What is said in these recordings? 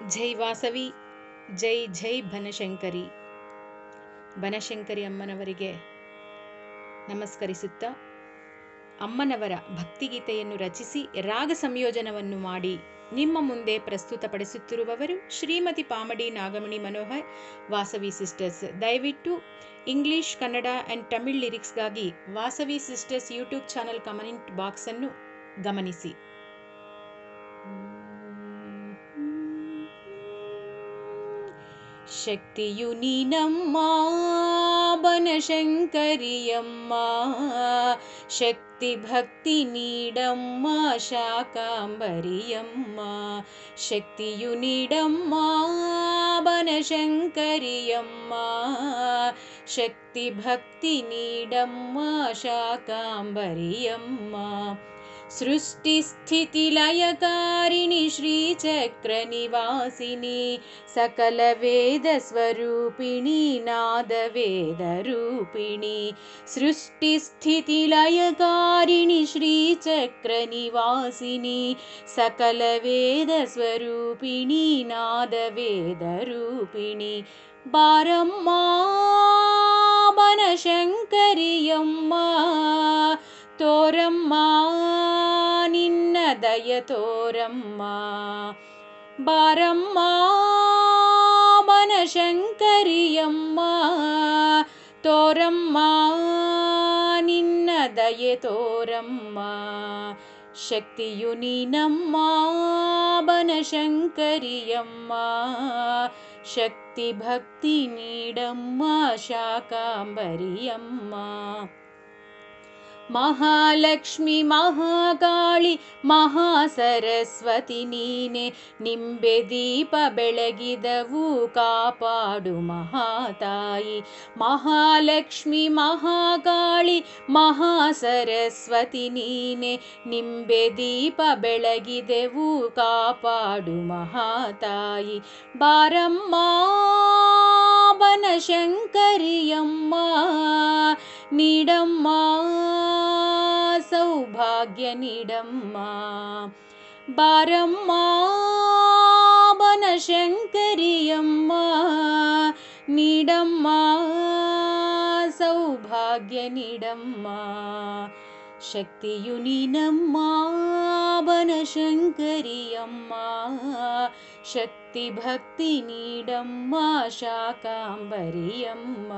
ಜೈ ವಾಸವಿ ಜೈ ಜೈ ಬನಶಂಕರಿ ಬನಶಂಕರಿ ಅಮ್ಮನವರಿಗೆ ನಮಸ್ಕರಿಸುತ್ತಾ ಅಮ್ಮನವರ ಭಕ್ತಿಗೀತೆಯನ್ನು ರಚಿಸಿ ರಾಗ ಸಂಯೋಜನವನ್ನು ಮಾಡಿ ನಿಮ್ಮ ಮುಂದೆ ಪ್ರಸ್ತುತಪಡಿಸುತ್ತಿರುವವರು ಶ್ರೀಮತಿ ಪಾಮಡಿ ನಾಗಮಣಿ ಮನೋಹರ್ ವಾಸವಿ ಸಿಸ್ಟರ್ಸ್ ದಯವಿಟ್ಟು ಇಂಗ್ಲಿಷ್ ಕನ್ನಡ ಆ್ಯಂಡ್ ತಮಿಳ್ ಲಿರಿಕ್ಸ್ಗಾಗಿ Vasavi sisters YouTube channel comment ಬಾಕ್ಸನ್ನು ಗಮನಿಸಿ ಶಕ್ತಿಯು ನೀನಮ್ಮ ಬನಶಂಕರಿಯಮ್ಮ ಶಕ್ತಿ ಭಕ್ತಿ ನೀಡಮ್ಮ ಶಾಕಾಂಬರಿಯಮ್ಮ ಶಕ್ತಿಯು ನೀಡಮ್ಮ ಬನಶಂಕರಿಯಮ್ಮ ಶಕ್ತಿ ಭಕ್ತಿ ನೀಡಮ್ಮ ಶಾಕಾಂಬರಿಯಮ್ಮ सृष्टिस्थितिलयकारिणि श्रीचक्रनिवासिनि सकलवेदस्वरूपिणि नादवेदरूपिणि सृष्टिस्थितिलयकारिणि श्रीचक्रनिवासिनि सकलवेदस्वरूपिणि नादवेदरूपिणि ಬಾರಮ್ಮ ಬನಶಂಕರಿಯಮ್ಮ ತೋರಮ್ಮ ನಿನ್ನ ದಯ ತೋರಮ್ಮ ಬಾರಮ್ಮ ಬನಶಂಕರಿಯಮ್ಮ ತೋರಮ್ಮ ನಿನ್ನ ದಯೆ ತೋರಮ್ಮ ಶಕ್ತಿಯು ನೀನಮ್ಮ ಬನಶಂಕರಿಯಮ್ಮ ಶಕ್ತಿ ಭಕ್ತಿ ನೀಡಮ್ಮ ಶಾಕಾಂಬರಿಯಮ್ಮ ಮಹಾಲಕ್ಷ್ಮಿ ಮಹಾಕಾಳಿ ಮಹಾಸರಸ್ವತಿ ನೀನೆ ನಿಂಬೆ ದೀಪ ಬೆಳಗಿದವು ಕಾಪಾಡು ಮಹಾತಾಯಿ ಮಹಾಲಕ್ಷ್ಮಿ ಮಹಾಕಾಳಿ ಮಹಾಸರಸ್ವತಿ ನೀನೆ ನಿಂಬೆ ದೀಪ ಬೆಳಗಿದೆವು ಕಾಪಾಡು ಮಹಾತಾಯಿ ಬಾರಮ್ಮ ಬನಶಂಕರಿಯಮ್ಮ ನೀಡಮ್ಮ ಸೌಭಾಗ್ಯ ನೀಡಮ್ಮ ಬಾರಮ್ಮ ಬನಶಂಕರಿಯಮ್ಮ ನೀಡಮ್ಮ ಸೌಭಾಗ್ಯ ನೀಡಮ್ಮ ಶಕ್ತಿಯು ನೀನಮ್ಮ ಬನಶಂಕರಿಯಮ್ಮ ಶಕ್ತಿ ಭಕ್ತಿ ನೀಡಮ್ಮ ಶಾಕಾಂಬರಿಯಮ್ಮ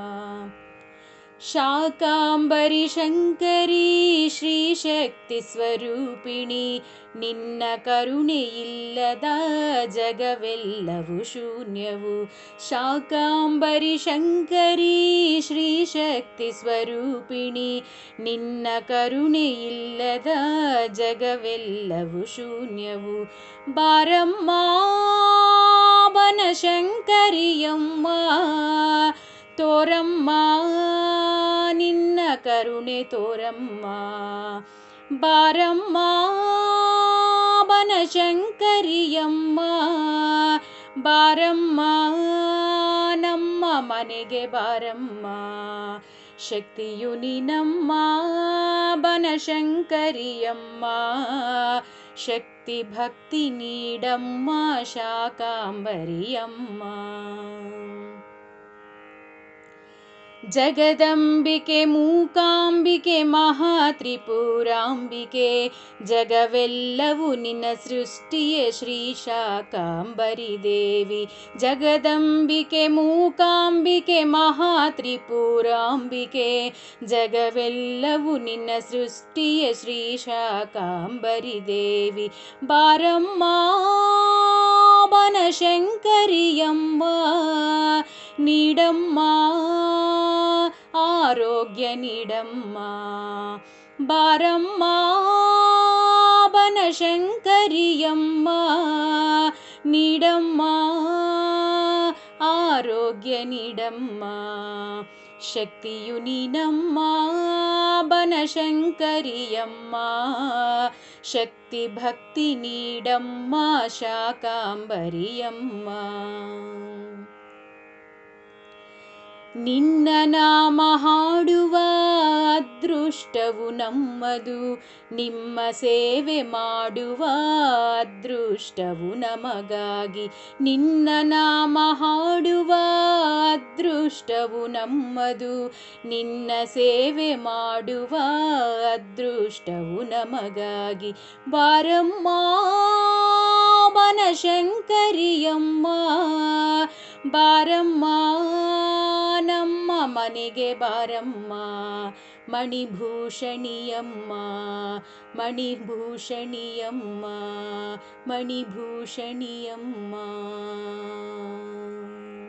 ಶಾಕಾಂಬರಿ ಶಂಕರಿ ಶ್ರೀಶಕ್ತಿ ಸ್ವರೂಪಿಣಿ ನಿನ್ನ ಕರುಣೆಯಿಲ್ಲದ ಜಗವೆಲ್ಲವೂ ಶೂನ್ಯವು ಶಾಕಾಂಬರಿ ಶಂಕರಿ ಶ್ರೀಶಕ್ತಿ ಸ್ವರೂಪಿಣಿ ನಿನ್ನ ಕರುಣೆಯಿಲ್ಲದ ಜಗವೆಲ್ಲವೂ ಶೂನ್ಯವು ಬಾರಮ್ಮ ಬನಶಂಕರಿಯಮ್ಮ ತೋರಮ್ಮ ನಿನ್ನ ಕರುಣೆ ತೋರಮ್ಮ ಬಾರಮ್ಮ ಬನಶಂಕರಿಯಮ್ಮ ಬಾರಮ್ಮ ನಮ್ಮ ಮನೆಗೆ ಬಾರಮ್ಮ ಶಕ್ತಿಯು ನೀನಮ್ಮ ಬನಶಂಕರಿಯಮ್ಮ ಶಕ್ತಿ ಭಕ್ತಿ ನೀಡಮ್ಮ ಶಾಕಾಂಬರಿಯಮ್ಮ ಜಗದಂಬಿಕೆ ಮೂಕಾಂಬಿಕೆ ಮಹಾತ್ರಿಪುರಾಂಬಿಕೆ ಜಗವೆಲ್ಲವೂ ನಿನ್ನ ಸೃಷ್ಟಿಯೇ ಶ್ರೀ ಶಾಕಾಂಬರಿ ದೇವಿ ಜಗದಂಬಿಕೆ ಮೂಕಾಂಬಿಕೆ ಮಹಾತ್ರಿಪುರಾಂಬಿಕೆ ಜಗವೆಲ್ಲವೂ ನಿನ್ನ ಸೃಷ್ಟಿಯೇ ಶ್ರೀ ಶಾಕಾಂಬರಿ ದೇವಿ ಬಾರಮ್ಮ ಬನಶಂಕರಿಯಮ್ಮ ನೀಡಮ್ಮ ಆರೋಗ್ಯ ನೀಡಮ್ಮ ಬಾರಮ್ಮ ಬನಶಂಕರಿಯಮ್ಮ ನೀಡಮ್ಮ ಆರೋಗ್ಯ ನೀಡಮ್ಮ ಶಕ್ತಿಯು ನೀನಮ್ಮ ಬನಶಂಕರಿಯಮ್ಮ ಶಕ್ತಿ ಭಕ್ತಿ ನೀಡಮ್ಮ ಶಾಕಾಂಬರಿಯಮ್ಮ ನಿನ್ನ ನಾಮ ಹಾಡುವ ಅದೃಷ್ಟವು ನಮ್ಮದು ನಿಮ್ಮ ಸೇವೆ ಮಾಡುವ ಅದೃಷ್ಟವು ನಮಗಾಗಿ ನಿನ್ನ ನಾಮ ಹಾಡುವ ಅದೃಷ್ಟವು ನಮ್ಮದು ನಿನ್ನ ಸೇವೆ ಮಾಡುವ ಅದೃಷ್ಟವು ನಮಗಾಗಿ ಬಾರಮ್ಮ ಬನಶಂಕರಿಯಮ್ಮ ಬಾರಮ್ಮ ನಮ್ಮ ಮನೆಗೆ ಬಾರಮ್ಮ ಮಣಿಭೂಷಣಿಯಮ್ಮ ಮಣಿಭೂಷಣಿಯಮ್ಮ ಮಣಿಭೂಷಣಿಯಮ್ಮ